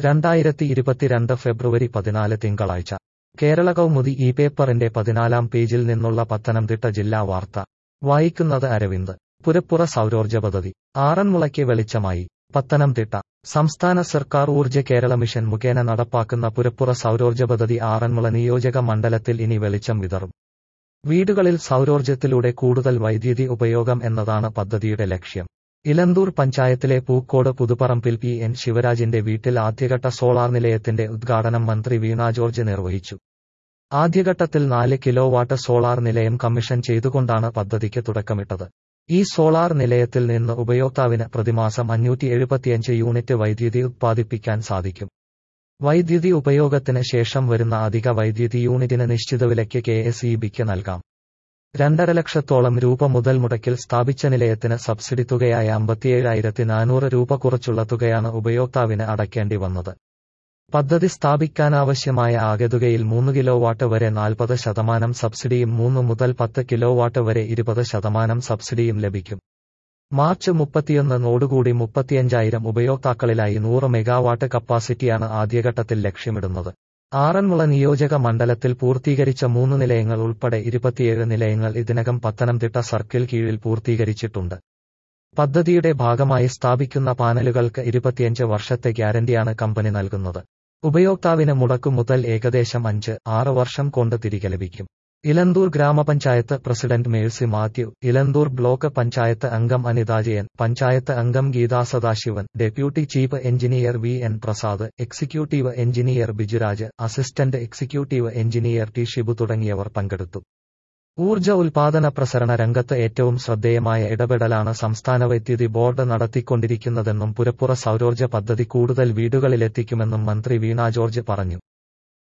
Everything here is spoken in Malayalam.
രണ്ടായിരത്തി ഇരുപത്തിരണ്ട് ഫെബ്രുവരി പതിനാല് തിങ്കളാഴ്ച കേരള കൗമുദി ഈ പേപ്പറിന്റെ പതിനാലാം പേജിൽ നിന്നുള്ള പത്തനംതിട്ട ജില്ലാ വാർത്ത വായിക്കുന്നത് അരവിന്ദ് പുരപ്പുറ സൗരോർജ്ജ പദ്ധതി ആറന്മുളയ്ക്ക് വെളിച്ചമായി പത്തനംതിട്ട സംസ്ഥാന സർക്കാർ ഊർജ്ജ കേരള മിഷൻ മുഖേന നടപ്പാക്കുന്ന പുരപ്പുറ സൗരോർജ്ജ പദ്ധതി ആറന്മുള നിയോജക മണ്ഡലത്തിൽ ഇനി വെളിച്ചം വിതറും വീടുകളിൽ സൗരോർജ്ജത്തിലൂടെ കൂടുതൽ വൈദ്യുതി ഉപയോഗം എന്നതാണ് പദ്ധതിയുടെ ലക്ഷ്യം ഇലന്തൂർ പഞ്ചായത്തിലെ പൂക്കോട് പുതുപ്പറമ്പിൽ പി എൻ ശിവരാജിന്റെ വീട്ടിൽ ആദ്യഘട്ട സോളാർ നിലയത്തിന്റെ ഉദ്ഘാടനം മന്ത്രി വീണ ജോർജ് നിർവഹിച്ചു ആദ്യഘട്ടത്തിൽ നാല് കിലോവാട്ട് സോളാർ നിലയം കമ്മീഷൻ ചെയ്തുകൊണ്ടാണ് പദ്ധതിക്ക് തുടക്കമിട്ടത് ഈ സോളാർ നിലയത്തിൽ നിന്ന് ഉപയോക്താവിന് പ്രതിമാസം അഞ്ഞൂറ്റി എഴുപത്തിയഞ്ച് യൂണിറ്റ് വൈദ്യുതി ഉത്പാദിപ്പിക്കാൻ സാധിക്കും വൈദ്യുതി ഉപയോഗത്തിന് ശേഷം വരുന്ന അധിക വൈദ്യുതി യൂണിറ്റിന് നിശ്ചിത വിലയ്ക്ക് കെ എസ് ഇ ബിക്ക് നൽകാം രണ്ടര ലക്ഷത്തോളം രൂപ മുതൽ മുടക്കിൽ സ്ഥാപിച്ച നിലയത്തിന് സബ്സിഡി തുകയായ അമ്പത്തിയേഴായിരത്തി നാനൂറ് രൂപ കുറച്ചുള്ള തുകയാണ് ഉപയോക്താവിന് അടയ്ക്കേണ്ടി വന്നത് പദ്ധതി സ്ഥാപിക്കാനാവശ്യമായ ആകെ തുകയിൽ മൂന്ന് കിലോവാട്ട് വരെ നാൽപ്പത് ശതമാനം സബ്സിഡിയും മൂന്ന് മുതൽ പത്ത് കിലോവാട്ട് വരെ ഇരുപത് ശതമാനം സബ്സിഡിയും ലഭിക്കും മാർച്ച് മുപ്പത്തിയൊന്നിനോടുകൂടി മുപ്പത്തിയഞ്ചായിരം ഉപയോക്താക്കളിലായി നൂറ് മെഗാവാട്ട് കപ്പാസിറ്റിയാണ് ആദ്യഘട്ടത്തിൽ ലക്ഷ്യമിടുന്നത് ആറന്മുള നിയോജക മണ്ഡലത്തിൽ പൂർത്തീകരിച്ച മൂന്ന് നിലയങ്ങൾ ഉൾപ്പെടെ ഇരുപത്തിയേഴ് നിലയങ്ങൾ ഇതിനകം പത്തനംതിട്ട സർക്കിൾ കീഴിൽ പൂർത്തീകരിച്ചിട്ടുണ്ട് പദ്ധതിയുടെ ഭാഗമായി സ്ഥാപിക്കുന്ന പാനലുകൾക്ക് ഇരുപത്തിയഞ്ച് വർഷത്തെ ഗ്യാരണ്ടിയാണ് കമ്പനി നൽകുന്നത് ഉപയോക്താവിന് മുടക്കു മുതൽ ഏകദേശം അഞ്ച് ആറ് വർഷം കൊണ്ട് തിരികെ ലഭിക്കും ഇലന്തൂർ ഗ്രാമപഞ്ചായത്ത് president Mercy Mathew Elanthoor block panchayat അംഗം അനിതാജയൻ പഞ്ചായത്ത് അംഗം Geetha Sadasivan deputy chief engineer V N Prasad executive engineer Bijuraj assistant executive engineer T Shibu തുടങ്ങിയവർ പങ്കെടുത്തു ഊർജ്ജ ഉൽപാദന പ്രസരണ രംഗത്ത് ഏറ്റവും ശ്രദ്ധേയമായ ഇടപെടലാണ് സംസ്ഥാന വൈദ്യുതി ബോർഡ് നടത്തിക്കൊണ്ടിരിക്കുന്നതെന്നും പുരപ്പുറ സൗരോർജ്ജ പദ്ധതി കൂടുതൽ വീടുകളിലെത്തിക്കുമെന്നും മന്ത്രി വീണ ജോർജ് പറഞ്ഞു